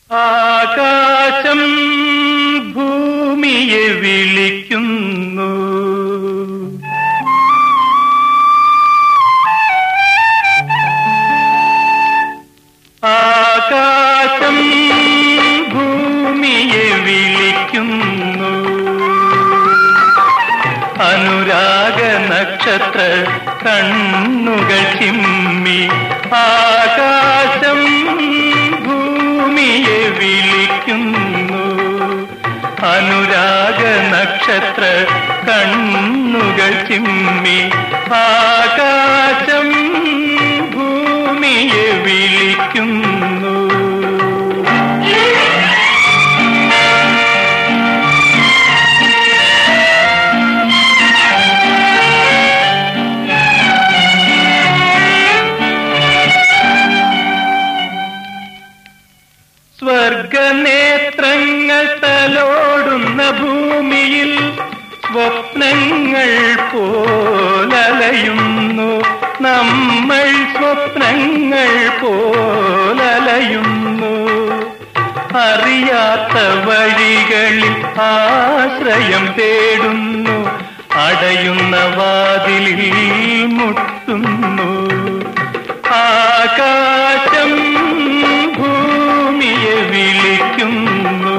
ആകാശം ഭൂമിയെ വിളിക്കുന്നു ആകാശം ഭൂമിയെ വിളിക്കുന്നു അനുരാഗ നക്ഷത്ര കണ്ണുകൾ ചിമ്മി ആകാശം ഭൂമിയെ വിളിക്കുന്നു അനുരാഗ നക്ഷത്ര കണ്ണുകൾ ചിമ്മി ആകാശം ഭൂമിയെ വിളിക്കുന്നു സ്വർഗനേത്രങ്ങൾ തലോടുന്ന ഭൂമിയിൽ സ്വപ്നങ്ങൾ പോലലയുന്നു നമ്മൾ സ്വപ്നങ്ങൾ പോലലയുന്നു അറിയാത്ത വഴികളിൽ ആശ്രയം തേടുന്നു അടയുന്ന വാതിലിൽ മുട്ടുന്നു ആകാശം ഭൂമിയെ വിളിക്കുന്നു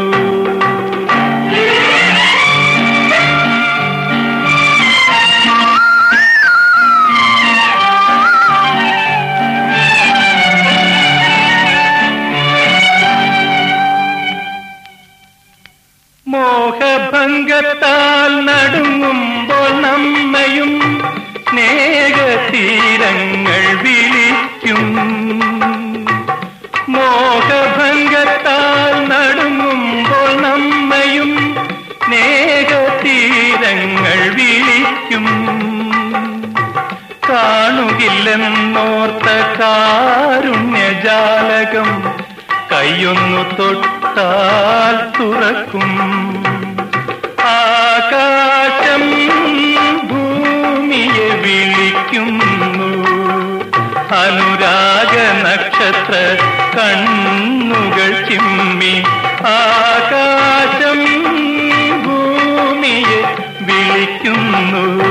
മോഹഭംഗത്താൽ നടുങ്ങുമ്പോൾ നമ്മയും സ്നേഹതീരങ്ങൾ വിളിക്കും മോഹഭംഗത്താൽ നടുങ്ങുമ്പോൾ നമ്മയും സ്നേഹതീരങ്ങൾ വിളിക്കും കാണുകില്ലെന്നോർത്ത കാരുണ്യജാലകം കൈയൊന്നു തൊട്ടാൽ തുറക്കും ആകാശം ഭൂമിയെ വിളിക്കുന്നു അനുരാഗ നക്ഷത്ര കണ്ണുകൾ ചിമ്മി ആകാശം ഭൂമിയെ വിളിക്കുന്നു